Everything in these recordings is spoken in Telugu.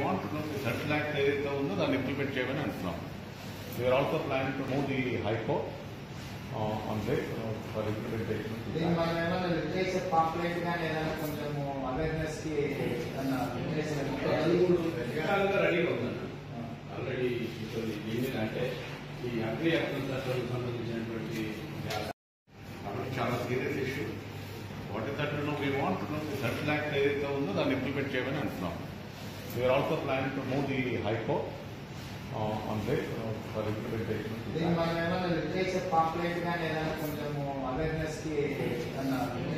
want to know the central act ఏదైతే ఉందో దాన్ని ఇంప్లిమెంట్ చేయమని అంటున్నాం we're also plan to move the high court on this for implementation దీన్ని మనం ఏమైనా లిటరేచర్ పాపులేట్ గానీ ఏదైనా కొంచెము అవేర్నెస్ కి ఏదైనా రకరకాలుగా రెడీగా ఉందన్న ఆల్రెడీ ఇప్పుడు దీని అంటే ఈ అగ్రి హక్కుల చట్టాలకు సంబంధించినటువంటి కాబట్టి చాలా serious issue what is that no we want know the central act ఏదైతే ఉందో దాన్ని ఇంప్లిమెంట్ చేయమని అంటున్నాం we're also plan to move the high court on this for implementation దీన్ని మనం ఏమైనా లిటరేచర్ పాపులేట్ గానీ ఏదైనా కొంచెము అవేర్నెస్ కి ఏదైనా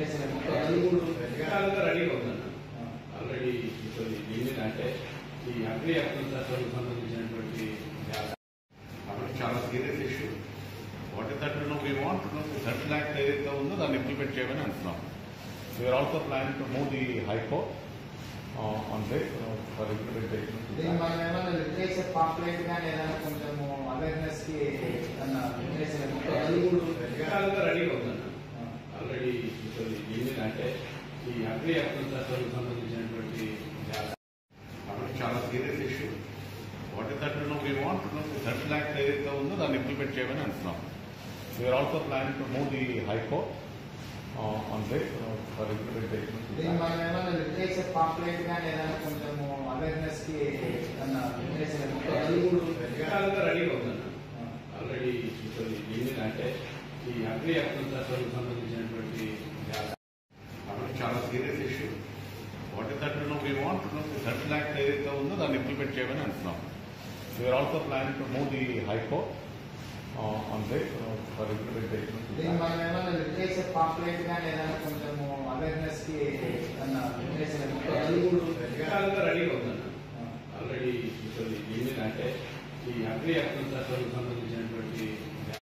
రకరకాలుగా రెడీగా ఉందన్న ఆల్రెడీ ఇప్పుడు దీని అంటే ఈ అగ్రి హక్కుల చట్టాలకు సంబంధించినటువంటి కాబట్టి చాలా serious issue what is that no we want know the central act ఏదైతే ఉందో దాన్ని ఇంప్లిమెంట్ చేయమని అంటున్నాం we're also plan to move the high court on this for implementation దీన్ని మనం ఏమైనా లిటరేచర్ పాపులేట్ గానీ ఏదైనా కొంచెము అవేర్నెస్ కి ఏదైనా రకరకాలుగా రెడీగా ఉందన్న ఆల్రెడీ ఇప్పుడు దీని అంటే ఈ అగ్రి హక్కుల చట్టాలకు సంబంధించినటువంటి కాబట్టి చాలా serious issue what is that no we want know the central act ఏదైతే ఉందో దాన్ని ఇంప్లిమెంట్ చేయమని అంటున్నాం we're also plan to move the high court on this for implementation దీన్ని మనం ఏమైనా లిటరేచర్ పాపులేట్ గానీ ఏదైనా కొంచెము అవేర్నెస్ కి ఏదైనా రకరకాలుగా రెడీగా ఉందన్న ఆల్రెడీ ఇప్పుడు దీని అంటే ఈ అగ్రి హక్కుల చట్టాలకు సంబంధించినటువంటి కాబట్టి చాలా serious issue what is that no we want know the central act ఏదైతే ఉందో దాన్ని ఇంప్లిమెంట్ చేయమని అంటున్నాం we're also plan to move the high court on this for implementation దీన్ని మనం ఏమైనా లిటరేచర్ పాపులేట్ గానీ ఏదైనా కొంచెము అవేర్నెస్ కి ఏదైనా రకరకాలుగా రెడీగా ఉందన్న ఆల్రెడీ ఇప్పుడు దీని అంటే ఈ అగ్రి హక్కుల చట్టాలకు సంబంధించినటువంటి